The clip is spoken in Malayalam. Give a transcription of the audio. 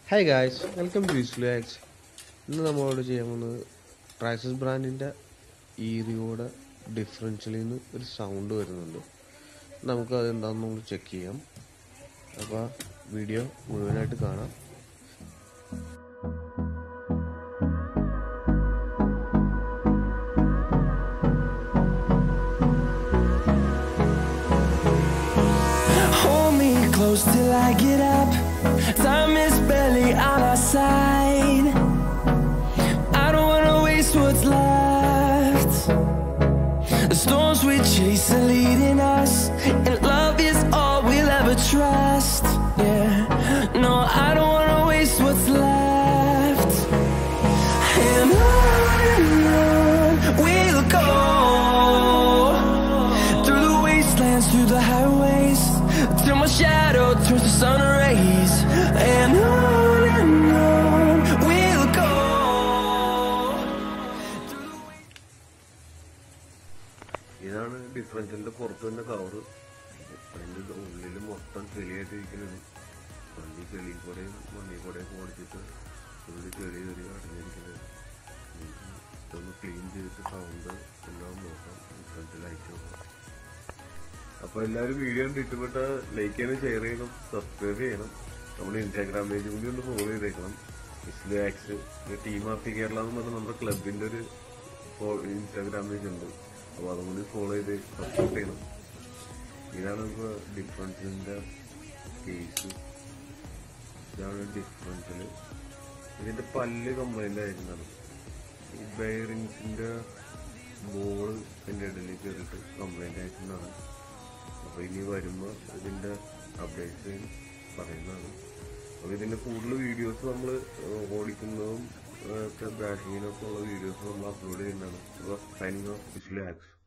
ഹായ് ഗായ്സ് വെൽക്കം ടു ഇസ്ലാക്സ് ഇന്ന് നമ്മളോട് ചെയ്യാൻ പോകുന്നത് ട്രാക്സസ് ബ്രാൻഡിൻ്റെ ഈറിയോടെ ഡിഫറൻഷ്യലിൽ നിന്ന് ഒരു സൗണ്ട് വരുന്നുണ്ട് നമുക്ക് അത് എന്താണെന്ന് നമ്മൾ ചെക്ക് ചെയ്യാം അപ്പോൾ വീഡിയോ മുഴുവനായിട്ട് കാണാം Hold me close till I get up. Time is barely on our side. I don't wanna waste what's left. The storms we chase are leading us, and love is all we'll ever trust. Yeah, no, I don't wanna waste what's left. And on and on we'll go through the wastelands, through the highways, till my shadow turns to sun rays. And on and on we'll go. ഇതാണ് ഡിഫറൻഷ്യലിൻ്റെ പുറത്ത് തന്നെ കവറ് അതിൻ്റെ ഉള്ളിൽ മൊത്തം ചെളിയായിട്ട് ഇരിക്കുന്നത് വണ്ടി ചെളിയിൽ കൂടെയും മണ്ണിൽ കൂടെയും ഓടിച്ചിട്ട് ഉള്ളിൽ ചെളി ചെളി അടഞ്ഞിരിക്കുന്നത് ഇതൊന്ന് ക്ലീൻ ചെയ്തിട്ട് സൗണ്ട് എല്ലാം നോക്കാം ഡിഫറൻഷ്യൽ അയച്ചു നോക്കാം അപ്പോൾ എല്ലാവരും വീഡിയോ കണ്ട് ഇഷ്ടപ്പെട്ട ലൈക്ക് ചെയ്യണം ഷെയർ ചെയ്യണം സബ്സ്ക്രൈബ് ചെയ്യണം നമ്മുടെ ഇൻസ്റ്റാഗ്രാം പേജ് കൂടി ഒന്ന് ഫോളോ ചെയ്തേക്കണം ഇസ്ലു ആക്സ് ടീം ആർ ടി കേരള എന്ന് പറഞ്ഞ നമ്മുടെ ക്ലബിൻ്റെ ഒരു ഇൻസ്റ്റാഗ്രാം പേജ് ഉണ്ട് അപ്പോൾ അതും കൂടി ഫോളോ ചെയ്ത് സപ്പോർട്ട് ചെയ്യണം ഇതാണ് ഇപ്പോൾ ഡിഫറൻസിൻ്റെ കേസ് ഇതാണ് ഡിഫറൻസിൽ ഇതിൻ്റെ പല്ല് കംപ്ലൈൻ്റ് ആയിരുന്നതാണ് ഈ ബെയറിങ്സിൻ്റെ ബോൾ എൻ്റെ ഇടയിൽ കയറിയിട്ട് കംപ്ലൈൻ്റ് ആയിട്ടുള്ളതാണ് അപ്പോൾ ഇനി വരുമ്പോൾ ഇതിൻ്റെ അപ്ഡേറ്റ്സ് പറയുന്നതാണ് അപ്പോൾ ഇതിൻ്റെ കൂടുതൽ വീഡിയോസ് നമ്മൾ ഓടിക്കുന്നതും ഒക്കെ ബാഷിങ്ങിനൊക്കെ ഉള്ള വീഡിയോസ് നമ്മൾ അപ്ലോഡ് ചെയ്യുന്നതാണ് അപ്പോൾ സൈനിങ് ഓഫ് വിഷ്വൽ ആക്സ്